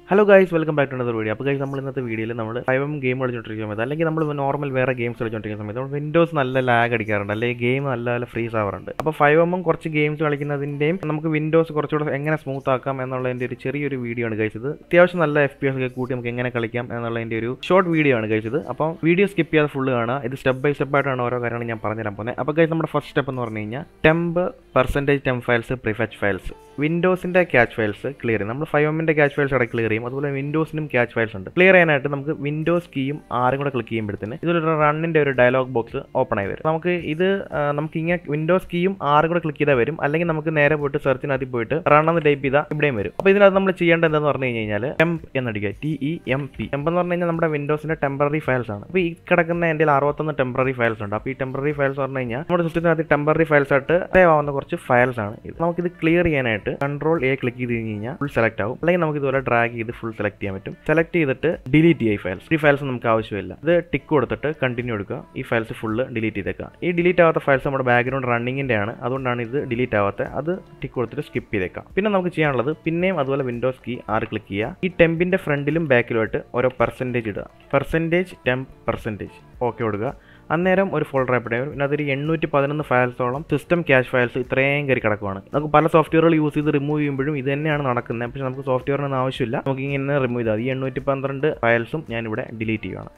hello guys welcome back to another video അപ്പോൾ guys നമ്മൾ ഇന്നത്തെ വീഡിയോയിൽ നമ്മൾ ഫൈവ് എം ഗെയിം കളിച്ചുകൊണ്ടിരിക്കുന്ന സമയത്ത് അല്ലെങ്കിൽ നമ്മൾ നോർമൽ വേറെ ഗെയിംസ് കളിച്ചുകൊണ്ടിരിക്കുന്ന സമയത്ത് നമ്മൾ വിൻഡോസ് നല്ല ലാഗ് അടിക്കാറുണ്ട് അല്ലെങ്കിൽ ഗെയിം നല്ല നല്ല ഫ്രീസ് ആവാറുണ്ട് അപ്പോൾ ഫൈവ് എമ്മും കുറച്ച് ഗെയിംസ് കളിക്കുന്നതിൻ്റെയും നമുക്ക് വിൻഡോസ് കുറച്ചുകൂടെ എങ്ങനെ സ്മൂത്ത് ആക്കാം എന്നുള്ളതിൻ്റെ ഒരു ചെറിയൊരു വീഡിയോ ആണ് ഗൈസ് ഇത് അത്യാവശ്യം നല്ല എഫ് പി എസ് ഒക്കെ കൂട്ടി നമുക്ക് എങ്ങനെ കളിക്കാം എന്നുള്ളതിൻ്റെ ഒരു ഷോർട്ട് വീഡിയോ ആണ് ഗൈസ് ഇത് അപ്പോൾ വീഡിയോ സ്കിപ്പ് ചെയ്യാതെ ഫുള്ള് കാണുക ഇത് സ്റ്റെപ്പ് ബൈ സ്റ്റെപ്പ് ആയിട്ടാണ് ഓരോ കാര്യങ്ങൾ ഞാൻ പറഞ്ഞുതരാൻ പോകുന്നത് അപ്പോൾ ഗൈസ് നമ്മുടെ ഫസ്റ്റ് സ്റ്റെപ്പ് എന്ന് പറഞ്ഞു കഴിഞ്ഞാൽ temp percentage temp files prefetch files വിൻഡോസിൻ്റെ ക്യാച്ച് ഫയൽസ് ക്ലിയർ ചെയ്യും നമ്മൾ ഫൈവ് എമ്മിൻ്റെ ക്യാച്ച് ഫയൽസ് അവിടെ ക്ലിയർ ചെയ്യും അതുപോലെ വിൻഡോസിനും ക്യാച്ച് ഫയൽസ് ഉണ്ട് ക്ലിയർ ചെയ്യാനായിട്ട് നമുക്ക് വിൻഡോസ് കീയും ആറും കൂടെ ക്ലിക്ക് ചെയ്യുമ്പോഴത്തേന് ഇതൊരു റണ്ണിൻ്റെ ഒരു ഡയലോഗ് ബോക്സ് ഓപ്പൺ ആയി വരും നമുക്ക് ഇത് ആ, നമുക്ക് ഇങ്ങനെ വിൻഡോസ് കീയും ആറും കൂടെ ക്ലിക്ക് ചെയ്താൽ വരും അല്ലെങ്കിൽ നമുക്ക് നേരെ പോയിട്ട് സെർച്ചിനകത്ത് പോയിട്ട് റൺ എന്ന് ടൈപ്പ് ചെയ്താൽ ഇവിടെയും വരും അപ്പോൾ ഇതിനകത്ത് നമ്മൾ ചെയ്യേണ്ടത് എന്താണെന്ന് പറഞ്ഞു കഴിഞ്ഞാൽ ടെംപ് എന്നടിക്കുക T E M P temp എന്ന് പറഞ്ഞു കഴിഞ്ഞാൽ നമ്മുടെ വിൻഡോസിൻ്റെ ടെമ്പററി ഫയൽസ് ആണ് അപ്പോൾ ഈ കിടക്കുന്ന എൻ്റെ അറുപത്തൊന്ന് ടെമ്പററി ഫയൽസ് ഉണ്ട് അപ്പോൾ ഈ ടെമ്പററി ഫയൽസ് പറഞ്ഞു കഴിഞ്ഞാൽ നമ്മുടെ സിസ്റ്റത്തിനകത്ത് ടെമ്പററി ഫയൽസ് ആയിട്ട് സേവ് ആവുന്ന കുറച്ച് ഫയൽസ് ആണ് ഇത് നമുക്കിത് ക്ലിയർ ചെയ്യാനായിട്ട് കൺട്രോൾ എ ക്ലിക്ക് ചെയ്ത് കഴിഞ്ഞ് കഴിഞ്ഞാൽ ഫുൾ സെലക്ട് ആവും അല്ലെങ്കിൽ നമുക്ക് ഇതുപോലെ ഡ്രാഗ് ചെയ്ത് ഫുൾ സെലക്ട് ചെയ്യാൻ പറ്റും സെലക്ട് ചെയ്തിട്ട് ഡിലീറ്റ് ചെയ്യുക ഈ ഫയൽസ് ഈ ഫയൽസ് നമുക്ക് ആവശ്യമില്ല ഇത് ടിക്ക് കൊടുത്തിട്ട് കണ്ടിന്യൂ എടുക്കുക ഈ ഫയൽസ് ഫുള്ള് ഡിലീറ്റ് ചെയ്തേക്കുക ഈ ഡിലീറ്റ് ആവാത്ത ഫയൽസ് നമ്മുടെ ബാക്ക്ഗ്രൗണ്ട് റണ്ണിങ്ങിൻ്റെ ആണ് അതുകൊണ്ടാണ് ഇത് ഡിലീറ്റ് ആവാത്ത അത് ടിക്ക് കൊടുത്തിട്ട് സ്കിപ്പ് ചെയ്തേക്കാം പിന്നെ നമുക്ക് ചെയ്യാനുള്ളത് പിന്നെയും അതുപോലെ വിൻഡോസ് കീ ആറ് ക്ലിക്ക് ചെയ്യുക ഈ ടെമ്പിൻ്റെ ഫ്രണ്ടിലും ബാക്കിലുമായിട്ട് ഓരോ പെർസെൻറ്റേജ് ഇടുക പെർസെൻറ്റേജ് ടെമ്പ് പെർസെൻറ്റേജ് ഓക്കെ കൊടുക്കുക അന്നേരം ഒരു ഫോൾഡർ ആയിപ്പോട്ടെ പിന്നെ അതൊരു എണ്ണൂറ്റി പതിനൊന്ന് ഫയൽസോളം സിസ്റ്റം ക്യാഷ് ഫയൽസ് ഇത്രയും കയറി കിടക്കുവാണ് നമുക്ക് പല സോഫ്റ്റ്വെയറുകൾ യൂസ് ചെയ്ത് റിമൂവ് ചെയ്യുമ്പോഴും ഇത് തന്നെയാണ് നടക്കുന്നത് പക്ഷേ നമുക്ക് സോഫ്റ്റ്വെയറിനൊന്നും ആവശ്യമില്ല നമുക്ക് ഇങ്ങനെ റിമൂവ് ചെയ്താൽ ഈ എണ്ണൂറ്റി പന്ത്രണ്ട് ഫയൽസും ഞാനിവിടെ ഡിലീറ്റ് ചെയ്യുകയാണ്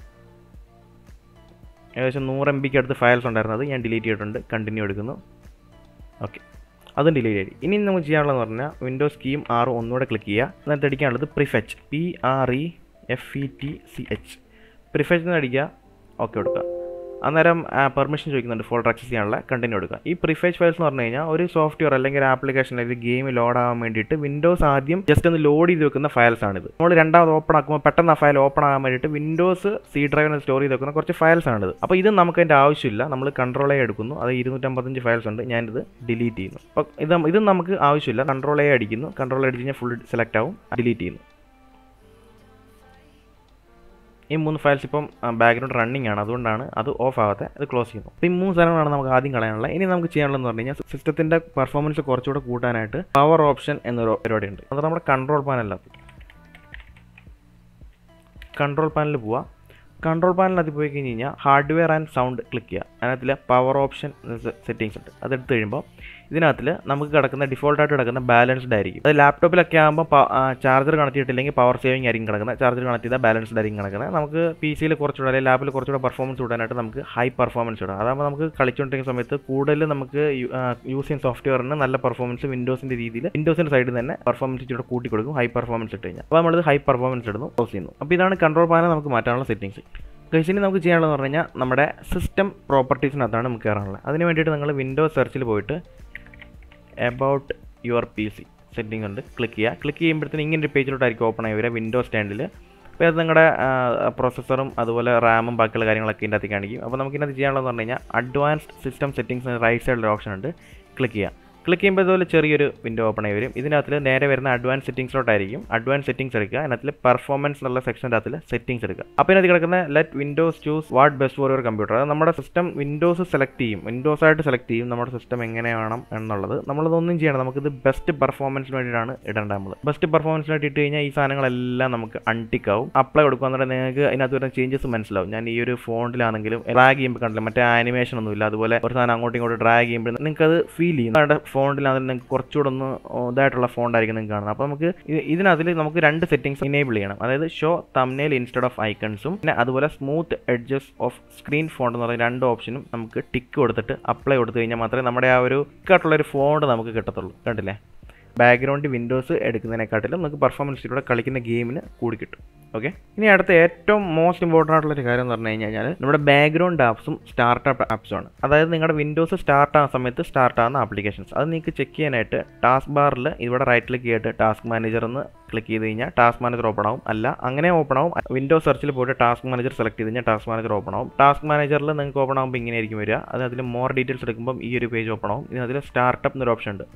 ഏകദേശം നൂറ് എം ബിക്ക് അടുത്ത് ഫയൽസ് ഉണ്ടായിരുന്നത് ഞാൻ ഡിലീറ്റ് ചെയ്തിട്ടുണ്ട് കണ്ടിന്യൂ എടുക്കുന്നു ഓക്കെ അതും ഡിലീറ്റ് ചെയ്തു ഇനി നമുക്ക് ചെയ്യാനുള്ളതെന്ന് പറഞ്ഞാൽ വിൻഡോസ് കീയും ആറും ഒന്നുകൂടെ ക്ലിക്ക് ചെയ്യുക എന്നിട്ട് അടിക്കാനുള്ളത് prefetch P R E F E T C H prefetch എന്ന് അടിക്കുക ഓക്കെ കൊടുക്കുക അന്നേരം പെർമിഷൻ ചോദിക്കുന്നുണ്ട് ഫോൾഡർ ആക്സസ് ചെയ്യാനുള്ള കണ്ടിന്യൂ എടുക്കുക ഈ പ്രിഫേജ് ഫയൽസ് എന്ന് പറഞ്ഞു കഴിഞ്ഞാൽ ഒരു സോഫ്റ്റ്വെയർ അല്ലെങ്കിൽ ഒരു ആപ്ലിക്കേഷൻ അല്ലെങ്കിൽ ഗെയിം ലോഡ് ആവാൻ വേണ്ടിയിട്ട് വിൻഡോസ് ആദ്യം ജസ്റ്റ് ഒന്ന് ലോഡ് ചെയ്ത് വെക്കുന്ന ഫയൽസ് ആണിത് നമ്മൾ രണ്ടാമത് ഓപ്പൺ ആക്കുമ്പോൾ പെട്ടെന്ന് ആ ഫയൽ ഓപ്പൺ ആകാൻ വേണ്ടിയിട്ട് വിൻഡോസ് സി ഡ്രൈവിന് സ്റ്റോർ ചെയ്ത് വെക്കുന്ന കുറച്ച് ഫയൽസ് ആണിത് അപ്പോൾ ഇത് നമുക്ക് അതിൻ്റെ ആവശ്യമില്ല നമ്മൾ കൺട്രോൾ എ എടുക്കുന്നു അത് ഇരുന്നൂറ്റമ്പത്തഞ്ച് ഫയൽസ് ഉണ്ട് ഞാനിത് ഡിലീറ്റ് ചെയ്യുന്നു അപ്പോൾ ഇത് ഇത് നമുക്ക് ആവശ്യമില്ല കൺട്രോൾ എ അടിക്കുന്നു കൺട്രോൾ അടിച്ച് കഴിഞ്ഞാൽ ഫുൾ സെലക്ട് ആവും ഡിലീറ്റ് ചെയ്യുന്നു ഈ മൂന്ന് ഫയൽസ് ഇപ്പം ബാക്ക്ഗ്രൗണ്ട് റണ്ണിങ് ആണ് അതുകൊണ്ടാണ് അത് ഓഫ് ആവാതെ അത് ക്ലോസ് ചെയ്യുന്നു അപ്പോൾ ഈ മൂന്ന് സാധനങ്ങളാണ് നമുക്ക് ആദ്യം കളയാനുള്ളത് ഇനി നമുക്ക് ചെയ്യാനുള്ളതെന്ന് പറഞ്ഞു കഴിഞ്ഞാൽ സിസ്റ്റത്തിൻ്റെ പെർഫോമൻസ് കുറച്ചുകൂടെ കൂട്ടാനായിട്ട് പവർ ഓപ്ഷൻ എന്നൊരു പരിപാടി ഉണ്ട് അത് നമ്മുടെ കൺട്രോൾ പാനലിനകത്ത് കൺട്രോൾ പാനലിൽ പോവുക കൺട്രോൾ പാനലിനകത്ത് പോയി കഴിഞ്ഞ് കഴിഞ്ഞാൽ ഹാർഡ്വെയർ ആൻഡ് സൗണ്ട് ക്ലിക്ക് ചെയ്യുക അതിനകത്തിൽ പവർ ഓപ്ഷൻ സെറ്റിങ്സ് ഉണ്ട് അതെടുത്ത് കഴിയുമ്പോൾ ഇതിനകത്തിൽ നമുക്ക് കിടക്കുന്ന ഡിഫോൾട്ടായിട്ട് കിടക്കുന്ന ബാലൻസ്ഡ് ആയിരിക്കും അത് ലാപ്ടോപ്പിലൊക്കെ ആകുമ്പോൾ ചാർജർ കണക്ട് ചെയ്തിട്ടില്ലെങ്കിൽ പവർ സേവിങ് ആയിരിക്കും കിടക്കുന്നത് ചാർജർ കണക്ട് ചെയ്താൽ ബാലൻസ്ഡ് ആയിരിക്കും കിടക്കുന്നത് നമുക്ക് പി സിയിൽ കുറച്ചുകൂടെ അല്ലെങ്കിൽ ലാപ്പിൽ കുറച്ചുകൂടെ പെർഫോമൻസ് കൂടാനായിട്ട് നമുക്ക് ഹൈ പെർഫോമൻസ് ഇടാം അതാകുമ്പോൾ നമുക്ക് കളിച്ചുകൊണ്ടിരിക്കുന്ന സമയത്ത് കൂടുതൽ നമുക്ക് യൂസ് ചെയ്യുന്ന സോഫ്റ്റ്വെയറിന് നല്ല പെർഫോമൻസ് വിൻഡോസിൻ്റെ രീതിയിൽ വിൻഡോസിൻ്റെ സൈഡിൽ തന്നെ പെർഫോമൻസ് ഇച്ചിരി കൂട്ടി കൊടുക്കും ഹൈ പെർഫോമൻസ് ഇട്ട് കഴിഞ്ഞാൽ അപ്പോൾ നമ്മളിത് ഹൈ പെർഫോമൻസ് ഇടുന്നു ക്ലോസ് ചെയ്യുന്നു അപ്പോൾ ഇതാണ് കൺട്രോൾ പാനൽ നമുക്ക് മാറ്റാനുള്ള സെറ്റിങ്സ് ഗൈസിന് നമുക്ക് ചെയ്യാനുള്ളത് പറഞ്ഞു കഴിഞ്ഞാൽ നമ്മുടെ സിസ്റ്റം പ്രോപ്പർട്ടീസിനകത്താണ് നമുക്ക് കയറാനുള്ളത് അതിന് വേണ്ടിയിട്ട് നിങ്ങൾ വിൻഡോസ് സെർച്ചിൽ പോയിട്ട് about your P C setting ഉണ്ട് ക്ലിക്ക് ചെയ്യുക ക്ലിക്ക് ചെയ്യുമ്പോഴത്തേന് ഇങ്ങനെ ഒരു പേജിലോട്ടായിരിക്കും ഓപ്പൺ ആയി വരിക വിൻഡോസ് സ്റ്റാൻഡിൽ അപ്പോൾ അത് നിങ്ങളുടെ പ്രോസസ്സറും അതുപോലെ റാമും ബാക്കിയുള്ള കാര്യങ്ങളൊക്കെ ഇതിൻ്റെ അകത്ത് കാണിക്കും അപ്പോൾ നമുക്ക് ഇതിനകത്ത് ചെയ്യാനുള്ളതെന്ന് പറഞ്ഞു കഴിഞ്ഞാൽ അഡ്വാൻസ്ഡ് സിസ്റ്റം സെറ്റിംഗ്സ് റൈറ്റ് സൈഡിൽ ഒരു ഓപ്ഷൻ ഉണ്ട് ക്ലിക്ക് ചെയ്യുക ക്ലിക്ക് ചെയ്യുമ്പോൾ ഇതുപോലെ ചെറിയൊരു വിൻഡോ ഓപ്പൺ ആയി വരും ഇതിനകത്തിൽ നേരെ വരുന്ന അഡ്വാൻസ് സെറ്റിംഗ്സിലോട്ടായിരിക്കും അഡ്വാൻസ് സെറ്റിംഗ്സ് എടുക്കുക അതിനകത്തിൽ പെർഫോമൻസ് എന്നുള്ള സെക്ഷൻ്റെ അകത്തിൽ സെറ്റിംഗ്സ് എടുക്കുക അപ്പോൾ ഇതിനകത്ത് കിടക്കുന്ന let Windows choose what best for your computer അത് നമ്മുടെ സിസ്റ്റം വിൻഡോസ് സെലക്ട് ചെയ്യും വിൻഡോസ് ആയിട്ട് സെലക്ട് ചെയ്യും നമ്മുടെ സിസ്റ്റം എങ്ങനെ വേണം എന്നുള്ളത് നമ്മളതൊന്നും ചെയ്യണം നമുക്കിത് ബെസ്റ്റ് പെർഫോമൻസിന് വേണ്ടിയിട്ടാണ് ഇടേണ്ടത് നമ്മൾ ബെസ്റ്റ് പെർഫോമൻസിന് വേണ്ടി ഇട്ട് കഴിഞ്ഞാൽ ഈ സാധനങ്ങളെല്ലാം നമുക്ക് അൺടിക്ക് ആവും അപ്ലൈ കൊടുക്കുക നിങ്ങൾക്ക് അതിനകത്ത് വരുന്ന ചേഞ്ചസ് മനസ്സിലാവും ഞാൻ ഈ ഒരു ഫോണിലാണെങ്കിലും ഡ്രാഗ് ചെയ്യുമ്പോൾ കണ്ടില്ല മറ്റേ ആനിമേഷൻ ഒന്നുമില്ല അതുപോലെ ഒരു സാധനം അങ്ങോട്ടും ഇങ്ങോട്ടും ഡ്രാഗ് ചെയ്യുമ്പോൾ നിങ്ങൾക്ക് അത് ഫീൽ ചെയ്യും നിങ്ങളുടെ ഫോണിലാണെങ്കിൽ നിങ്ങൾക്ക് കുറച്ചുകൂടെ ഒന്ന് ഇതായിട്ടുള്ള ഫോണ്ടായിരിക്കും നിങ്ങൾക്ക് കാണുന്നത് അപ്പോൾ നമുക്ക് ഇത് ഇതിനകത്തിൽ നമുക്ക് രണ്ട് സെറ്റിംഗ്സ് ഇനേബിൾ ചെയ്യണം അതായത് ഷോ തമ്നേൽ ഇൻസ്റ്റഡ് ഓഫ് ഐക്കൺസും പിന്നെ അതുപോലെ smooth edges of screen font എന്ന് പറയുന്ന രണ്ട് ഓപ്ഷനും നമുക്ക് ടിക്ക് കൊടുത്തിട്ട് അപ്ലൈ കൊടുത്തു കഴിഞ്ഞാൽ മാത്രമേ നമ്മുടെ ആ ഒരു ആയിട്ടുള്ള ഒരു ഫോണ്ട് നമുക്ക് കിട്ടത്തുള്ളൂ കണ്ടില്ലേ ബാക്ക്ഗ്രൗണ്ട് വിൻഡോസ് എടുക്കുന്നതിനെക്കാട്ടിലും നമുക്ക് പെർഫോമൻസിലൂടെ കളിക്കുന്ന ഗെയിമിന് കൂടി കിട്ടും ഓക്കെ ഇനി അടുത്ത ഏറ്റവും മോസ്റ്റ് ഇമ്പോർട്ടൻ്റ് ആയിട്ടുള്ള ഒരു കാര്യം എന്ന് പറഞ്ഞു കഴിഞ്ഞാൽ നമ്മുടെ ബാക്ക്ഗ്രൗണ്ട് ആപ്സും സ്റ്റാർട്ടപ്പ് ആപ്സും ആണ് അതായത് നിങ്ങളുടെ വിൻഡോസ് സ്റ്റാർട്ട് ആകുന്ന സമയത്ത് സ്റ്റാർട്ട് ആകുന്ന ആപ്ലിക്കേഷൻസ് അത് നിങ്ങൾക്ക് ചെക്ക് ചെയ്യാനായിട്ട് ടാസ്ക് ബാറിൽ ഇവിടെ റൈറ്റ് ക്ലിക്ക് ചെയ്തിട്ട് ടാസ്ക് മാനേജർ എന്ന് ക്ലിക്ക് ചെയ്ത് കഴിഞ്ഞാൽ ടാസ്ക് മാനേജർ ഓപ്പൺ ആവും അല്ല അങ്ങനെ ഓപ്പൺ ആവും വിൻഡോസ് സെർച്ചിൽ പോയിട്ട് ടാസ്ക് മാനേജർ സെലക്ട് ചെയ്ത് കഴിഞ്ഞാൽ ടാസ്ക് മാനേജർ ഓപ്പൺ ആവും ടാസ്ക് മാനേജറിൽ നിങ്ങൾക്ക് ഓപ്പൺ ആകുമ്പോൾ ഇങ്ങനെ ആയിരിക്കും വരിക അത് അതിൽ മോർ ഡീറ്റെയിൽസ് എടുക്കുമ്പോൾ ഈ ഒരു പേജ് ഓപ്പൺ ആവും ഇതിനതിൽ സ്റ്റാർട്ടപ്പ് എന്നൊരു ഓപ്ഷൻ ഉണ്ട്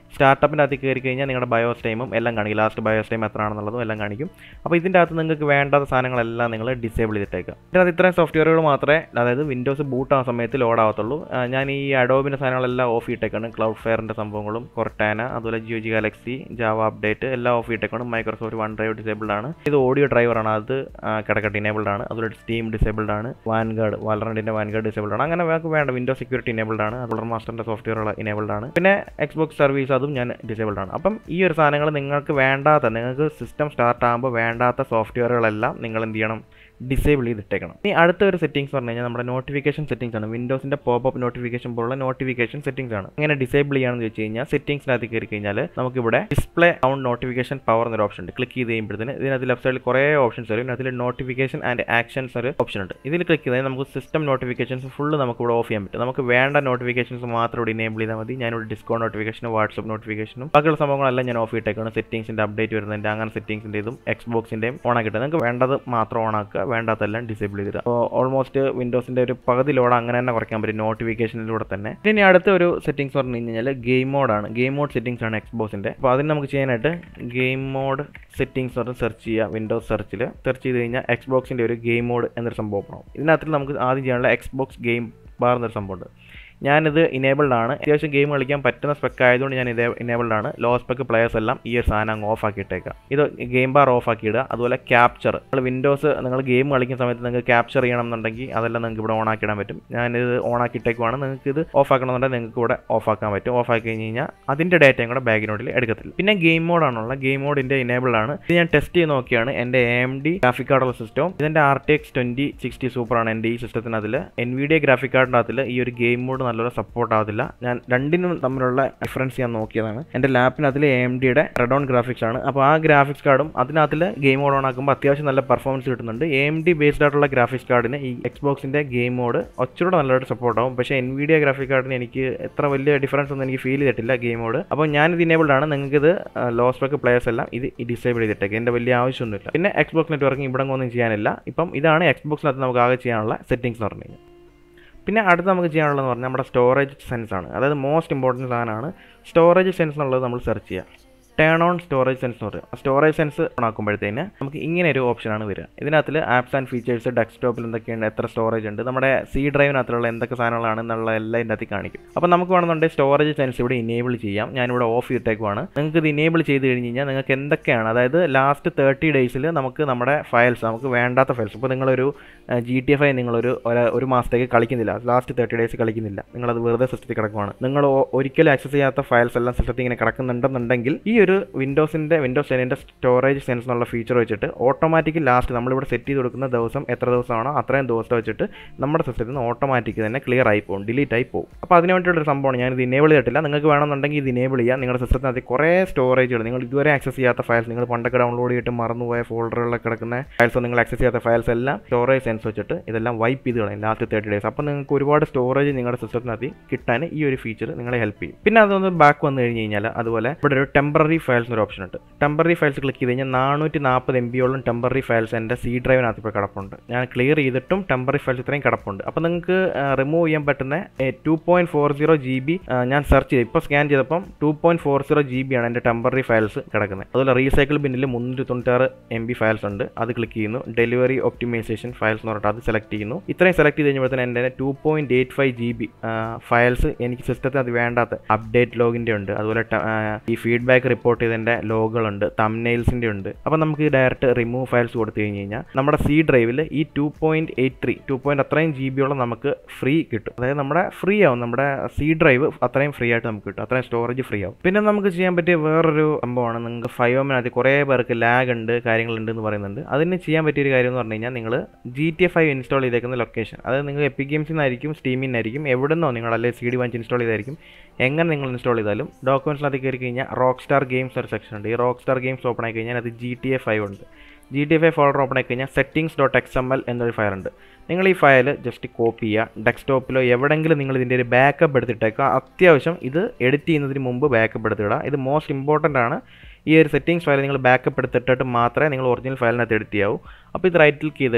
സ്റ്റാർട്ടപ്പിൻ്റെ അകത്ത് കയറി കഴിഞ്ഞാൽ നിങ്ങളുടെ ബയോസ് ടൈമും എല്ലാം കാണിക്കും ലാസ്റ്റ് ബയോസ് ടൈം എത്ര ആണെന്നുള്ളതും എല്ലാം കാണിക്കും അപ്പോൾ ഇതിൻ്റെ അകത്ത് നിങ്ങൾക്ക് വേണ്ടാത്ത സാധനങ്ങളെല്ലാം നിങ്ങൾ ഡിസേബിൾ ചെയ്തിട്ടേക്കുക ഇതിൻ്റെ അകത്ത് ഇത്രയും സോഫ്റ്റ്വെയറുകൾ മാത്രമേ അതായത് വിൻഡോസ് ബൂട്ട് ആവുന്ന സമയത്ത് ലോഡ് ആവത്തുള്ളൂ ആ, ഞാൻ ഈ അഡോബിൻ്റെ സാധനങ്ങളെല്ലാം ഓഫ് ചെയ്തിട്ടേക്കാണ് ക്ലൗഡ് ഫെയറിൻ്റെ സംഭവങ്ങളും കൊർട്ടാന അതുപോലെ ജിയോ ജി ഗാലക്സി ജാവ അപ്ഡേറ്റ് എല്ലാം ഓഫ് ചെയ്തിട്ടേക്കാണ് മൈക്രോസോഫ്റ്റ് വൺ ഡ്രൈവ് ഡിസേബിൾഡ് ആണ് ഇത് ഓഡിയോ ഡ്രൈവറാണ് അത് ആ, കിടക്കട്ടെ ഇനേബിൾഡ് ആണ് അതുപോലെ സ്റ്റീം ഡിസേബിൾഡ് ആണ് വാൻഗാർഡ് വാലറൻറ്റിൻ്റെ വാൻഗാർഡ് ഡിസേബിൾഡ് ആണ് അങ്ങനെ നമുക്ക് വേണ്ട വിൻഡോ സെക്യൂരിറ്റി ഇനേബിൾഡ് ആണ് അതുപോലെ മാസ്റ്ററിൻ്റെ സോഫ്റ്റ്വെയറുകൾ ഇനേബിൾഡ് ആണ് പിന്നെ എക്സ്ബോക്സ് സർവീസ് അതും ഞാൻ ഡിസേബിൾഡ് ആണ് അപ്പം ഈ ഒരു സാധനങ്ങൾ നിങ്ങൾക്ക് വേണ്ടാത്ത നിങ്ങൾക്ക് സിസ്റ്റം സ്റ്റാർട്ട് ആകുമ്പോൾ വേണ്ടാത്ത സോഫ്റ്റ്വെയറുകളെല്ലാം നിങ്ങൾ എന്ത് ചെയ്യണം ഡിസേബിൾ ചെയ്തിട്ടേക്കണം ഇനി അടുത്ത ഒരു സെറ്റിംഗ്സ് പറഞ്ഞു കഴിഞ്ഞാൽ നമ്മുടെ നോട്ടിഫിക്കേഷൻ സെറ്റിംഗ്സ് ആണ് വിൻഡോസിൻ്റെ പോപ്പ് നോട്ടിഫിക്കേഷൻ പോലുള്ള നോട്ടിഫിക്കേഷൻ സെറ്റിംഗ്സ് ആണ് എങ്ങനെ ഡിസേബിൾ ചെയ്യാണെന്ന് വെച്ച് കഴിഞ്ഞാൽ സെറ്റിംഗ്സിനകത്ത് കയറി കഴിഞ്ഞാൽ നമുക്കിവിടെ ഡിസ്പ്ലേ സൗണ്ട് നോട്ടിഫിക്കേഷൻ പവർ എന്നൊരു ഓപ്ഷൻ ഉണ്ട് ക്ലിക്ക് ചെയ്ത് കഴിയുമ്പോഴത്തേന് ഇതിനകത്ത് ലെഫ്റ്റ് സൈഡിൽ കുറേ ഓപ്ഷൻസ് വരും അതിൽ നോട്ടിഫിക്കേഷൻ ആൻഡ് ആക്ഷൻസ് ഒരു ഓപ്ഷൻ ഉണ്ട് ഇതിൽ ക്ലിക്ക് ചെയ്താൽ നമുക്ക് സിസ്റ്റം നോട്ടിഫിക്കേഷൻസ് ഫുള്ള് നമുക്ക് ഇവിടെ ഓഫ് ചെയ്യാൻ പറ്റും നമുക്ക് വേണ്ട നോട്ടിഫിക്കേഷൻസ് മാത്രം ഇവിടെ ഇനേബിൾ ചെയ്താൽ മതി ഞാനിവിടെ ഡിസ്കൗണ്ട് നോട്ടിഫിക്കേഷനും വാട്സപ്പ് നോട്ടിഫിക്കേഷനും ബാക്കിയുള്ള സംഭവങ്ങളെല്ലാം ഞാൻ ഓഫ് ചെയ്തിട്ടേക്കാണ് സെറ്റിംഗ്സിൻ്റെ അപ്ഡേറ്റ് വരുന്നതിൻ്റെ അങ്ങനെ സെറ്റിംഗ്സിൻ്റെ ഇതും എക്സ്ബോക്സിൻ്റെയും ഓൺ ആക്കിയിട്ട് നിങ്ങൾക്ക് വേണ്ടത് മാത്രം ഓൺ ആക്കുക വേണ്ടാത്തെല്ലാം ഡിസേബിൾ ചെയ്തിടുക അപ്പോൾ ഓൾമോസ്റ്റ് വിൻഡോസിൻ്റെ ഒരു പകുതി ലോഡ് അങ്ങനെ തന്നെ കുറയ്ക്കാൻ പറ്റും നോട്ടിഫിക്കേഷനിലൂടെ തന്നെ ഇനി അടുത്ത ഒരു സെറ്റിംഗ്സ് പറഞ്ഞു കഴിഞ്ഞാൽ ഗെയിം മോഡാണ് ഗെയിം മോഡ് സെറ്റിംഗ്സ് ആണ് എക്സ്ബോക്സിൻ്റെ അപ്പോൾ അതിന് നമുക്ക് ചെയ്യാനായിട്ട് ഗെയിം മോഡ് സെറ്റിംഗ്സ് പറഞ്ഞ് സെർച്ച് ചെയ്യുക വിൻഡോസ് സെർച്ചിൽ സെർച്ച് ചെയ്ത് കഴിഞ്ഞാൽ എക്സ്ബോക്സിൻ്റെ ഒരു ഗെയിം മോഡ് എന്നൊരു സംഭവം ഓപ്പൺ ആവും ഇതിനകത്ത് നമുക്ക് ആദ്യം ചെയ്യാനുള്ള എക്സ്ബോക്സ് ഗെയിം ബാർ എന്നൊരു സംഭവമുണ്ട് ഞാനിത് ഇനേബിൾഡ് ആണ് അത്യാവശ്യം ഗെയിം കളിക്കാൻ പറ്റുന്ന സ്പെക്ക് ആയതുകൊണ്ട് ഞാൻ ഇത് ഇനേബിൾഡ് ആണ് ലോ സ്പെക്ക് പ്ലേയേഴ്സ് എല്ലാം ഈ ഒരു സാധനം അങ്ങ് ഓഫ് ആക്കിയിട്ടേക്കാം ഇത് ഗെയിം ബാർ ഓഫ് ആക്കി ഇടുക അതുപോലെ ക്യാപ്ചർ നിങ്ങൾ വിൻഡോസ് നിങ്ങൾ ഗെയിം കളിക്കുന്ന സമയത്ത് നിങ്ങൾക്ക് ക്യാപ്ചർ ചെയ്യണം എന്നുണ്ടെങ്കിൽ അതെല്ലാം നിങ്ങൾക്ക് ഇവിടെ ഓൺ ആക്കിയിടാൻ പറ്റും ഞാനിത് ഓൺ ആക്കിയിട്ടേക്കുവാണ് നിങ്ങൾക്ക് ഇത് ഓഫ് ആക്കണമെന്നുണ്ടെങ്കിൽ നിങ്ങൾക്ക് ഇവിടെ ഓഫ് ആക്കാൻ പറ്റും ഓഫ് ആക്കി കഴിഞ്ഞ് കഴിഞ്ഞാൽ അതിൻ്റെ ഡേറ്റയും കൂടെ ബാക്ക്ഗ്രൗണ്ടിൽ എടുക്കത്തില്ല പിന്നെ ഗെയിം മോഡാണുള്ള ഗെയിം മോഡിൻ്റെ ഇനേബിൾഡ് ആണ് ഇത് ഞാൻ ടെസ്റ്റ് ചെയ്ത് നോക്കിയാണ് എൻ്റെ എ എം ഡി ഗ്രാഫിക് കാർഡുള്ള സിസ്റ്റവും ഇതിൻ്റെ R T X twenty sixty സൂപ്പറാണ് എൻ്റെ ഈ സിസ്റ്റത്തിനകത്തിൽ എൻ വി ഡി ഗ്രാഫിക് കാർഡിൻ്റെ അതിൽ ഈ ഒരു ഗെയിം മോഡ് നല്ലൊരു സപ്പോർട്ട് ആവത്തില്ല ഞാൻ രണ്ടിനും തമ്മിലുള്ള ഡിഫറൻസ് ഞാൻ നോക്കിയതാണ് എൻ്റെ ലാപ്പിനകത്തിൽ എ എം ഡിയുടെ റെഡോൺ ഗ്രാഫിക്സ് ആണ് അപ്പോൾ ആ ഗ്രാഫിക്സ് കാർഡും അതിനകത്തിൽ ഗെയിം മോഡ് ഓൺ ആക്കുമ്പോൾ അത്യാവശ്യം നല്ല പെർഫോമൻസ് കിട്ടുന്നുണ്ട് എ എം ഡി ബേസ്ഡ് ആയിട്ടുള്ള ഗ്രാഫിക്സ് കാർഡിന് ഈ എക്സ്ബോക്സിൻ്റെ ഗെയിം മോഡ് ഒച്ചുകൂടെ നല്ലതായിട്ട് സപ്പോർട്ട് ആവും പക്ഷേ എൻ വി ഡി ഗ്രാഫിക് കാർഡിന് എനിക്ക് എത്ര വലിയ ഡിഫറൻസ് ഒന്നും എനിക്ക് ഫീൽ ചെയ്തിട്ടില്ല ഗെയിം മോഡ് അപ്പോൾ ഞാനിത് ഇനേബിൾഡ് ആണ് നിങ്ങൾക്ക് ഇത് ലോ സ്പെക്ക് പ്ലേയേഴ്സ് എല്ലാം ഇത് ഡിസേബിൾ ചെയ്തിട്ടേക്ക് എൻ്റെ വലിയ ആവശ്യമൊന്നുമില്ല പിന്നെ എക്സ്ബോക്സ് നെറ്റ്വർക്കിംഗ് ഇവിടെ ഒന്നും ചെയ്യാനില്ല ഇപ്പം ഇതാണ് എക്സ്ബോക്സിനകത്ത് നമുക്ക് ആകെ ചെയ്യാനുള്ള സെറ്റിംഗ്സ് എന്ന് പറഞ്ഞു കഴിഞ്ഞാൽ പിന്നെ അടുത്ത് നമുക്ക് ചെയ്യാനുള്ളതെന്ന് പറഞ്ഞാൽ നമ്മുടെ സ്റ്റോറേജ് സെൻസ് ആണ് അതായത് മോസ്റ്റ് ഇമ്പോർട്ടൻറ്റ് സാധനമാണ് സ്റ്റോറേജ് സെൻസ് എന്നുള്ളത് നമ്മൾ സെർച്ച് ചെയ്യുക ടേൺ ഓൺ സ്റ്റോറേജ് സെൻസ് എന്ന് പറയും സ്റ്റോറേജ് സെൻസ് ഓൺ ആക്കുമ്പോഴത്തേന് നമുക്ക് ഇങ്ങനെ ഒരു ഓപ്ഷനാണ് വരിക ഇതിനകത്തിൽ ആപ്സ് ആൻഡ് ഫീച്ചേഴ്സ് ഡെസ്ക്ടോപ്പിൽ എന്തൊക്കെയുണ്ട് എത്ര സ്റ്റോറേജ് ഉണ്ട് നമ്മുടെ സി ഡ്രൈവിനകത്തുള്ള എന്തൊക്കെ സാധനങ്ങളാണ് എന്നുള്ള എല്ലാം ഇതിൻ്റെ അകത്ത് കാണിക്കും അപ്പോൾ നമുക്ക് വേണമെന്നുണ്ടെങ്കിൽ സ്റ്റോറേജ് സെൻസ് ഇവിടെ ഇനേബിൾ ചെയ്യാം ഞാനിവിടെ ഓഫ് ചെയ്തിട്ടേക്കുവാണ് നിങ്ങൾക്ക് ഇത് ഇനേബിൾ ചെയ്ത് കഴിഞ്ഞ് കഴിഞ്ഞാൽ നിങ്ങൾക്ക് എന്തൊക്കെയാണ് അതായത് ലാസ്റ്റ് തേർട്ടി ഡേയ്സിൽ നമുക്ക് നമ്മുടെ ഫയൽസ് നമുക്ക് വേണ്ടാത്ത ഫയൽസ് ഇപ്പോൾ നിങ്ങളൊരു ജി ടി എഫ് ഐ നിങ്ങളൊരു ഒരു- ഒരു മാസത്തേക്ക് കളിക്കുന്നില്ല ലാസ്റ്റ് തേർട്ടി ഡേയ്സ് കളിക്കുന്നില്ല നിങ്ങളത് വെറുതെ സിസ്റ്റത്തിൽ കിടക്കുവാണ് നിങ്ങൾ ഒ- ഒരിക്കലും ആക്സസ് ചെയ്യാത്ത ഫയൽസ് എല്ലാം സിസ്റ്റത്തിൽ ഇങ്ങനെ കിടക്കുന്നുണ്ടെന്നുണ്ടെങ്കിൽ ഈ ഒരു വിൻഡോസിൻ്റെ വിൻഡോസ് ടെന്നിൻ്റെ സ്റ്റോറേജ് സെൻസ് എന്നുള്ള ഫീച്ചർ വെച്ചിട്ട് ഓട്ടോമാറ്റിക് ലാസ്റ്റ് നമ്മളിവിടെ സെറ്റ് ചെയ്ത് കൊടുക്കുന്ന ദിവസം എത്ര ദിവസമാണോ അത്രയും ദിവസത്തെ വെച്ചിട്ട് നമ്മുടെ സിസ്റ്റത്തിൽ നിന്ന് ഓട്ടോമാറ്റിക് തന്നെ ക്ലിയർ ആയി പോകും ഡിലീറ്റ് ആയി പോകും അപ്പോൾ അതിന് വേണ്ടിയിട്ടുള്ള സംഭവമാണ് ഞാൻ ഇത് ഇനേബിൾ ചെയ്തിട്ടില്ല നിങ്ങൾക്ക് വേണമെന്നുണ്ടെങ്കിൽ ഇത് ഇനേബിൾ ചെയ്യാം നിങ്ങളുടെ സിസ്റ്റത്തിനകത്ത് കുറേ സ്റ്റോറേജുകൾ നിങ്ങൾ ഇതുവരെ ആക്സസ് ചെയ്യാത്ത ഫയൽസ് നിങ്ങൾ പണ്ടൊക്കെ ഡൗൺലോഡ് ചെയ്തിട്ട് മറന്നുപോയ ഫോൾഡറുകളിലൊക്കെ കിടക്കുന്ന ഫയൽസ് നിങ്ങൾ ആക്സസ് ചെയ്യാത്ത ഫയൽസ് എല്ലാം സ്റ്റോറേജ് സെൻസ് വെച്ചിട്ട് ഇതെല്ലാം വൈപ്പ് ചെയ്ത് കളയും ലാസ്റ്റ് തേർട്ടി ഡേയ്സ് അപ്പോൾ നിങ്ങൾക്ക് ഒരുപാട് സ്റ്റോറേജ് നിങ്ങളുടെ സിസ്റ്റത്തിനകത്ത് കിട്ടാൻ ഈ ഒരു ഫീച്ചർ നിങ്ങളെ ഹെൽപ്പ് ചെയ്യും പിന്നെ അതൊന്ന് ബാക്ക് വന്നു കഴിഞ്ഞ് കഴിഞ്ഞാൽ അതുപോലെ ഇവിടെ ഒരു ടെമ്പററി ഫയൽസ് ഒരു ഓപ്ഷൻ ഉണ്ട് ടെമ്പററി ഫയൽസ് ക്ലിക്ക് ചെയ്ത് കഴിഞ്ഞാൽ നാനൂറ്റി നാൽപ്പത് എം ബിയോളം ടെമ്പററി ഫയൽസ് എൻ്റെ സി ഡ്രൈവിനകത്ത് ഇപ്പോൾ കിടപ്പുണ്ട് ഞാൻ ക്ലിയർ ചെയ്തിട്ടും ടെമ്പററി ഫയൽസ് ഇത്രയും കിടപ്പുണ്ട് അപ്പോൾ നിങ്ങൾക്ക് റിമൂവ് ചെയ്യാൻ പറ്റുന്ന two point four zero G B ഞാൻ സെർച്ച് ചെയ്തു ഇപ്പോൾ സ്കാൻ ചെയ്തപ്പം two point four zero G B ആണ് എൻ്റെ ടെമ്പററി ഫയൽസ് കിടക്കുന്നത് അതുപോലെ റീസൈക്കിൾ ബിന്നിൽ മുന്നൂറ്റി തൊണ്ണൂറ്റാറ് എം ബി ഫയൽസ് ഉണ്ട് അത് ക്ലിക്ക് ചെയ്യുന്നു ഡെലിവറി ഒപ്റ്റിമൈസേഷൻ ഫയൽസ് എന്ന് പറഞ്ഞിട്ട് അത് സെലക്ട് ചെയ്യുന്നു ഇത്രയും സെലക്ട് ചെയ്ത് കഴിഞ്ഞപ്പോൾ തന്നെ എൻ്റെ two point eight five G B files എനിക്ക് സിസ്റ്റത്തിൽ അത് വേണ്ടാത്ത അപ്ഡേറ്റ് ലോഗിൻ്റെ ഉണ്ട് അതുപോലെ ട- ആ, ഈ ഫീഡ്ബാക്ക് റിപ്പോർട്ട് ചെയ്തതിൻ്റെ ലോഗുകളുണ്ട് തംനെയിൽസിൻ്റെ ഉണ്ട് അപ്പോൾ നമുക്ക് ഡയറക്റ്റ് റിമൂവ് ഫയൽസ് കൊടുത്തു കഴിഞ്ഞ് കഴിഞ്ഞാൽ നമ്മുടെ സി ഡ്രൈവിൽ ഈ two point eight three two point അത്രയും ജി ബിയോളം നമുക്ക് ഫ്രീ കിട്ടും അതായത് നമ്മുടെ ഫ്രീ ആവും നമ്മുടെ സി ഡ്രൈവ് അത്രയും ഫ്രീ ആയിട്ട് നമുക്ക് കിട്ടും അത്രയും സ്റ്റോറേജ് ഫ്രീ ആവും പിന്നെ നമുക്ക് ചെയ്യാൻ പറ്റിയ വേറൊരു സംഭവമാണ് നിങ്ങൾക്ക് ഫൈവമിനകത്ത് കുറേ പേർക്ക് ലാഗ് ഉണ്ട് കാര്യങ്ങളുണ്ട് എന്ന് പറയുന്നുണ്ട് അതിന് ചെയ്യാൻ പറ്റിയൊരു കാര്യം എന്ന് പറഞ്ഞു കഴിഞ്ഞാൽ നിങ്ങൾ G T F five install ചെയ്തേക്കുന്ന ലൊക്കേഷൻ അതായത് നിങ്ങൾ എപ്പിക് ഗെയിംസിൽ നിന്നായിരിക്കും സ്റ്റീമിൽ നിന്നായിരിക്കും എവിടെ നിന്നോ നിങ്ങൾ അല്ലെങ്കിൽ സി ഡി വാങ്ങിച്ച് ഇൻസ്റ്റാൾ ചെയ്തായിരിക്കും എങ്ങനെ നിങ്ങൾ ഇൻസ്റ്റാൾ ചെയ്താലും ഡോക്യുമെൻറ്റ്സിനകത്ത് കയറി കഴിഞ്ഞാൽ റോക്ക് സ്റ്റാർ ഗെയിംസ് ഒരു സെക്ഷൻ ഉണ്ട് ഈ റോക്ക് സ്റ്റാർ ഗെയിംസ് ഓപ്പൺ ആയി കഴിഞ്ഞാൽ അത് ജി ടി എ ഫൈവ് ഉണ്ട് G T F I folder open ആയി കഴിഞ്ഞാൽ settings dot X M L എന്നൊരു ഫയൽ ഉണ്ട് നിങ്ങൾ ഈ ഫയൽ ജസ്റ്റ് കോപ്പി ചെയ്യുക ഡെസ്ക്ടോപ്പിലോ എവിടെയെങ്കിലും നിങ്ങൾ ഇതിൻ്റെ ഒരു ബാക്കപ്പ് എടുത്തിട്ടേക്കുക അത്യാവശ്യം ഇത് എഡിറ്റ് ചെയ്യുന്നതിന് മുമ്പ് ബാക്കപ്പ് എടുത്തിടുക ഇത് മോസ്റ്റ് ഇമ്പോർട്ടൻ്റ് ആണ് ഈ ഒരു സെറ്റിംഗ്സ് ഫയൽ നിങ്ങൾ ബാക്കപ്പ് എടുത്തിട്ടിട്ട് മാത്രമേ നിങ്ങൾ ഒറിജിനൽ ഫയലിനകത്ത് എഡിറ്റ് ചെയ്യാവൂ അപ്പോൾ ഇത് റൈറ്റ് ക്ലിക്ക് ചെയ്തിട്ട്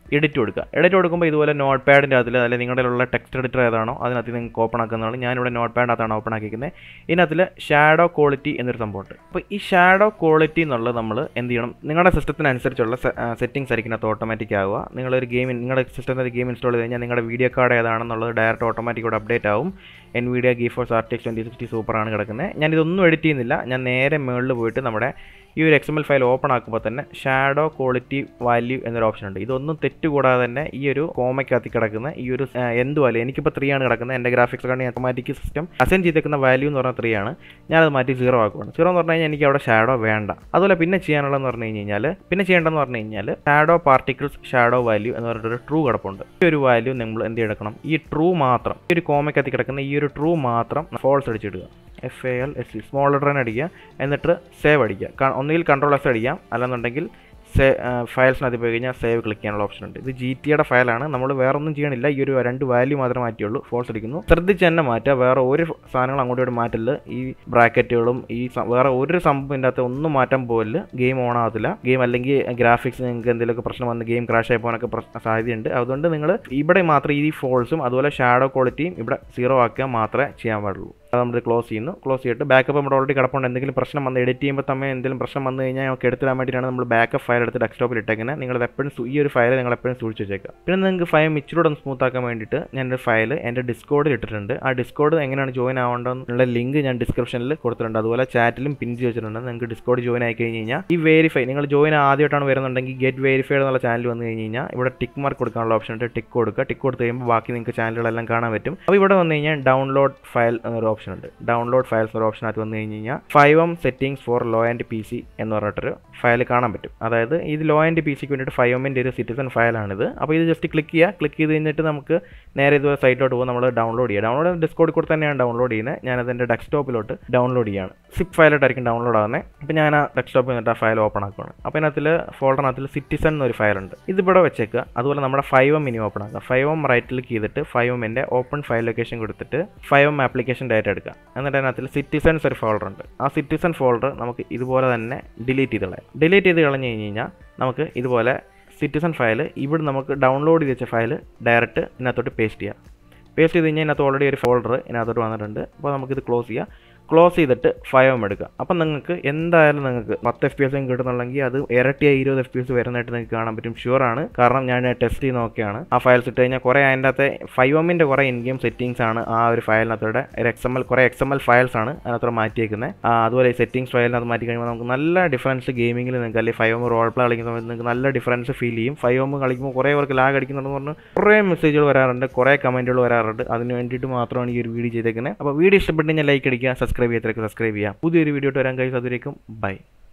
എഡിറ്റ് കൊടുക്കുക എഡിറ്റ് കൊടുക്കുമ്പോൾ ഇതുപോലെ നോട്ട് പാഡിൻ്റെ അതിൽ അല്ലെങ്കിൽ നിങ്ങളുടെ ഉള്ള ടെക്സ്റ്റ് എഡിറ്റർ ഏതാണോ അതിനകത്ത് നിങ്ങൾക്ക് ഓപ്പൺ ആക്കുന്നതാണ് ഞാനിവിടെ നോട്ട് പാഡിനകത്താണ് ഓപ്പൺ ആക്കിയിരിക്കുന്നത് ഇതിനകത്തിൽ ഷാഡോ ക്വാളിറ്റി എന്നൊരു സംഭവമുണ്ട് അപ്പോൾ ഈ ഷാഡോ ക്വാളിറ്റി എന്നുള്ളത് നമ്മൾ എന്ത് ചെയ്യണം നിങ്ങളുടെ സിസ്റ്റത്തിനനുസരിച്ചുള്ള സെറ്റിംഗ്സ് ആയിരിക്കും ഇതിനകത്ത് ഓട്ടോമാറ്റിക് ആവുക നിങ്ങളൊരു ഗെയിം നിങ്ങളുടെ സിസ്റ്റത്തിൽ ഗെയിം ഇൻസ്റ്റാൾ ചെയ്ത് കഴിഞ്ഞാൽ നിങ്ങളുടെ വീഡിയോ കാർഡ് ഏതാണെന്നുള്ളത് ഡയറക്റ്റ് ഓട്ടോമാറ്റിക്കോട് അപ്ഡേറ്റ് ആവും NVIDIA GeForce R T X twenty sixty സൂപ്പറാണ് കിടക്കുന്നത് ഞാൻ ഇതൊന്നും എഡിറ്റ് ചെയ്യുന്നില്ല ഞാൻ നേരെ മുകളിൽ പോയിട്ട് നമ്മുടെ ഈ ഒരു X M L file open ആക്കുമ്പോൾ തന്നെ ഷാഡോ ക്വാളിറ്റി വാല്യൂ എന്നൊരു ഓപ്ഷൻ ഉണ്ട് ഇതൊന്നും തെറ്റുകൂടാതെ തന്നെ ഈ ഒരു കോമയ്ക്കകത്ത് കിടക്കുന്ന ഈ ഒരു ആ, എന്ത് വാല്യൂ എനിക്കിപ്പോൾ ത്രീ ആണ് കിടക്കുന്നത് എൻ്റെ graphics card automatic system assign ചെയ്തേക്കുന്ന വാല്യൂ എന്ന് പറഞ്ഞാൽ ത്രീ ആണ് ഞാനത് മാറ്റി സീറോ ആക്കുവാണ് സീറോ എന്ന് പറഞ്ഞു കഴിഞ്ഞാൽ എനിക്ക് അവിടെ ഷാഡോ വേണ്ട അതുപോലെ പിന്നെ ചെയ്യാനുള്ളതെന്ന് പറഞ്ഞു കഴിഞ്ഞാൽ പിന്നെ ചെയ്യേണ്ടതെന്ന് പറഞ്ഞു കഴിഞ്ഞാൽ ഷാഡോ പാർട്ടിക്കിൾസ് ഷാഡോ വാല്യൂ എന്ന് പറഞ്ഞിട്ടൊരു ട്രൂ കിടപ്പുണ്ട് ഈ ഒരു വാല്യൂ നമ്മൾ എന്ത് എടുക്കണം ഈ ട്രൂ മാത്രം ഈ ഒരു കോമയ്ക്കകത്ത് കിടക്കുന്ന ഈ ഒരു ട്രൂ മാത്രം ഫോൾസ് അടിച്ചിടുക F A L S C small letter അടിക്കുക എന്നിട്ട് സേവ് അടിക്കുക ക- ഒന്നുകിൽ കൺട്രോൾ എസ് അടിക്കാം അല്ലെന്നുണ്ടെങ്കിൽ സേ ഫയൽസിനകത്ത് പോയി കഴിഞ്ഞാൽ സേവ് ക്ലിക്ക് ചെയ്യാനുള്ള ഓപ്ഷൻ ഉണ്ട് ഇത് ജി ടിയുടെ ഫയലാണ് നമ്മൾ വേറെ ഒന്നും ചെയ്യണില്ല ഈ ഒരു രണ്ട് വാല്യൂ മാത്രമേ മാറ്റിയുള്ളൂ ഫോൾസ് അടിക്കുന്നു ശ്രദ്ധിച്ച് തന്നെ മാറ്റുക വേറെ ഒരു സാധനങ്ങൾ അങ്ങോട്ടും ഇങ്ങോട്ടും മാറ്റില്ല ഈ ബ്രാക്കറ്റുകളും ഈ സ- വേറെ ഒരു സംഭവം ഇതിൻ്റെ അകത്ത് ഒന്നും മാറ്റാൻ പോകില്ല ഗെയിം ഓൺ ആവത്തില്ല ഗെയിം അല്ലെങ്കിൽ ഗ്രാഫിക്സ് നിങ്ങൾക്ക് എന്തെങ്കിലുമൊക്കെ പ്രശ്നം വന്ന് ഗെയിം ക്രാഷ് ആയി പോകാനൊക്കെ പ്രശ്ന സാധ്യതയുണ്ട് അതുകൊണ്ട് നിങ്ങൾ ഇവിടെ മാത്രം ഈ ഫോൾസും അതുപോലെ ഷാഡോ ക്വാളിറ്റിയും ഇവിടെ സീറോ ആക്കുക മാത്രമേ ചെയ്യാൻ പാടുള്ളൂ അത് നമ്മൾ ക്ലോസ് ചെയ്യുന്നു ക്ലോസ് ചെയ്തിട്ട് ബാക്കപ്പ് നമ്മുടെ ഓൾറെഡി കിടപ്പുണ്ട് എന്തെങ്കിലും പ്രശ്നം വന്ന് എഡിറ്റ് ചെയ്യുമ്പോൾ തമ്മിൽ എന്തെങ്കിലും പ്രശ്നം വന്നു കഴിഞ്ഞാൽ നമുക്ക് എടുത്തിടാൻ വേണ്ടിയിട്ടാണ് നമ്മൾ ബാക്കപ്പ് ഫയൽ എടുത്ത് ഡെസ്ക്ടോപ്പിൽ ഇട്ടേക്കുന്നത് നിങ്ങൾ എപ്പോഴും സു- ഈ ഒരു ഫയൽ നിങ്ങൾ എപ്പോഴും സൂക്ഷിച്ച് വെച്ചേക്കുക പിന്നെ നിങ്ങൾക്ക് ഫയൽ ഇച്ചിരൂടെ ഒന്ന് സ്മൂത്ത് ആക്കാൻ വേണ്ടിയിട്ട് ഞാൻ ഒരു ഫയൽ എൻ്റെ ഡിസ്കോഡിൽ ഇട്ടിട്ടുണ്ട് ആ ഡിസ്കോഡ് എങ്ങനെയാണ് ജോയിൻ ആവേണ്ടതെന്നുള്ള ലിങ്ക് ഞാൻ ഡിസ്ക്രിപ്ഷനിൽ കൊടുത്തിട്ടുണ്ട് അതുപോലെ ചാറ്റിലും പിൻ ചെയ്ത് വെച്ചിട്ടുണ്ട് നിങ്ങൾക്ക് ഡിസ്കോഡ് ജോയിൻ ആയി കഴിഞ്ഞ് കഴിഞ്ഞാൽ ഈ വെരിഫൈ നിങ്ങൾ ജോയിൻ ആദ്യമായിട്ടാണ് വരുന്നുണ്ടെങ്കിൽ ഗെറ്റ് വെരിഫൈഡ് എന്നുള്ള ചാനൽ വന്നു കഴിഞ്ഞ് കഴിഞ്ഞാൽ ഇവിടെ ടിക്ക് മാർക്ക് കൊടുക്കാനുള്ള ഓപ്ഷൻ ഉണ്ട് ടിക്ക് കൊടുക്കുക ടിക്ക് കൊടുത്ത് കഴിയുമ്പോൾ ബാക്കി നിങ്ങൾക്ക് ചാനലുകളെല്ലാം കാണാൻ പറ്റും അപ്പോൾ ഇവിടെ വന്നു കഴിഞ്ഞാൽ ഡൗൺലോഡ് ഫയൽ എന്നൊരു ഓപ്ഷൻ ഉണ്ട് ഡൗൺലോഡ് ഫയൽസ് എന്നൊരു ഓപ്ഷനകത്ത് വന്നു കഴിഞ്ഞ് കഴിഞ്ഞാൽ five M settings for low end P C എന്ന് പറഞ്ഞിട്ടൊരു ഫയൽ കാണാൻ പറ്റും അതായത് ഇത് ലോ ആൻഡ് പി സിക്ക് വേണ്ടിയിട്ട് ഫൈവ് എമ്മിൻ്റെ ഒരു സിറ്റിസൺ ഫയലാണിത് അപ്പോൾ ഇത് ജസ്റ്റ് ക്ലിക്ക് ചെയ്യുക ക്ലിക്ക് ചെയ്ത് കഴിഞ്ഞിട്ട് നമുക്ക് നേരെ ഇതുപോലെ സൈറ്റിലോട്ട് പോകും നമ്മൾ ഡൗൺലോഡ് ചെയ്യുക ഡൗൺലോഡ് ഡിസ്കോഡിൽ കൂടെ തന്നെയാണ് ഡൗൺലോഡ് ചെയ്യുന്നത് ഞാനത് എൻ്റെ ഡെസ്ക്ടോപ്പിലോട്ട് ഡൗൺലോഡ് ചെയ്യുകയാണ് സിപ്പ് ഫയലായിട്ടായിരിക്കും ഡൗൺലോഡ് ആകുന്നത് അപ്പോൾ ഞാൻ ആ ഡെസ്ക്ടോപ്പിൽ നിന്നിട്ട് ആ ഫയൽ ഓപ്പൺ ആക്കുകയാണ് അപ്പോൾ ഇതിനകത്തിൽ ഫോൾഡറിനകത്തിൽ സിറ്റിസൺ എന്നൊരു ഫയലുണ്ട് ഇതിവിടെ വെച്ചേക്കുക അതുപോലെ നമ്മുടെ ഫൈവ് എം ഇനി ഓപ്പൺ ആക്കുക ഫൈവ് എം റൈറ്റ് ക്ലിക്ക് ചെയ്തിട്ട് ഫൈവ് എമ്മിൻ്റെ ഓപ്പൺ ഫയൽ ലൊക്കേഷൻ കൊടുത്തിട്ട് ഫൈവ് എം ആപ്ലിക്കേഷൻ ഡയറക്റ്റ് എടുക്കുക എന്നിട്ട് അതിനകത്തിൽ സിറ്റിസൺസ് ഒരു ഫോൾഡർ ഉണ്ട് ആ സിറ്റിസൺ ഫോൾഡർ നമുക്ക് ഇതുപോലെ തന്നെ ഡിലീറ്റ് ചെയ്ത് കളയാം ഡിലീറ്റ് ചെയ്ത് കളഞ്ഞു കഴിഞ്ഞ് കഴിഞ്ഞാൽ നമുക്ക് ഇതുപോലെ സിറ്റിസൺ ഫയൽ ഇവിടെ നമുക്ക് ഡൗൺലോഡ് ചെയ്ത് വെച്ച ഫയൽ ഡയറക്റ്റ് ഇതിനകത്തോട്ട് പേസ്റ്റ് ചെയ്യാം പേസ്റ്റ് ചെയ്ത് കഴിഞ്ഞാൽ ഇതിനകത്ത് ഓൾറെഡി ഒരു ഫോൾഡർ ഇതിനകത്തോട്ട് വന്നിട്ടുണ്ട് അപ്പോൾ നമുക്കിത് ക്ലോസ് ചെയ്യാം ക്ലോസ് ചെയ്തിട്ട് ഫൈവ് എം എടുക്കുക അപ്പം നിങ്ങൾക്ക് എന്തായാലും നിങ്ങൾക്ക് പത്ത് എഫ് പി എസ് കിട്ടുന്നുണ്ടെങ്കിൽ അത് ഇരട്ടിയായി ഇരുപത് എഫ് പി എസ് വരുന്നതായിട്ട് നിങ്ങൾക്ക് കാണാൻ പറ്റും ഷുവറാണ് കാരണം ഞാൻ ടെസ്റ്റ് ചെയ്ത് നോക്കിയാണ് ആ ഫയൽസ് ഇട്ട് കഴിഞ്ഞാൽ കുറേ അതിൻ്റെ അകത്തെ ഫൈവ് എമ്മിൻ്റെ കുറേ ഇൻ ഗെയിം സെറ്റിംഗ്സ് ആണ് ആ ഒരു ഫയലിനകത്തൂടെ ഒരു എക്സ് എം എൽ കുറേ എക്സ് എം എൽ ഫയൽസ് ആണ് അതിനകത്തോടെ മാറ്റിയേക്കുന്നത് അതുപോലെ ഈ സെറ്റിംഗ്സ് ഫയലിനകത്ത് മാറ്റി കഴിയുമ്പോൾ നമുക്ക് നല്ല ഡിഫറൻസ് ഗെയിമിങ്ങിൽ നിങ്ങൾക്ക് അല്ലെങ്കിൽ ഫൈവ് എം റോൾ പ്ലേ കളിക്കുന്ന സമയത്ത് നിങ്ങൾക്ക് നല്ല ഡിഫറൻസ് ഫീൽ ചെയ്യും ഫൈവ് എം കളിക്കുമ്പോൾ കുറേ പേർക്ക് ലാഗ് അടിക്കുന്നുണ്ടെന്ന് പറഞ്ഞ് കുറേ മെസ്സേജുകൾ വരാറുണ്ട് കുറേ കമൻറ്റുകൾ വരാറുണ്ട് അതിന് വേണ്ടിയിട്ട് മാത്രമാണ് ഈ ഒരു വീഡിയോ ചെയ്തേക്കുന്നത് അപ്പോൾ വീഡിയോ ഇഷ്ടപ്പെട്ട് കഴിഞ്ഞാൽ ലൈക്ക് അടിക്കുക സബ്സ്ക്രൈബ് ചെയ്യാത്തവരൊക്കെ സബ്സ്ക്രൈബ് ചെയ്യാം പുതിയൊരു വീഡിയോ വരാൻ കഴിയും അതുവരേക്കും ബൈ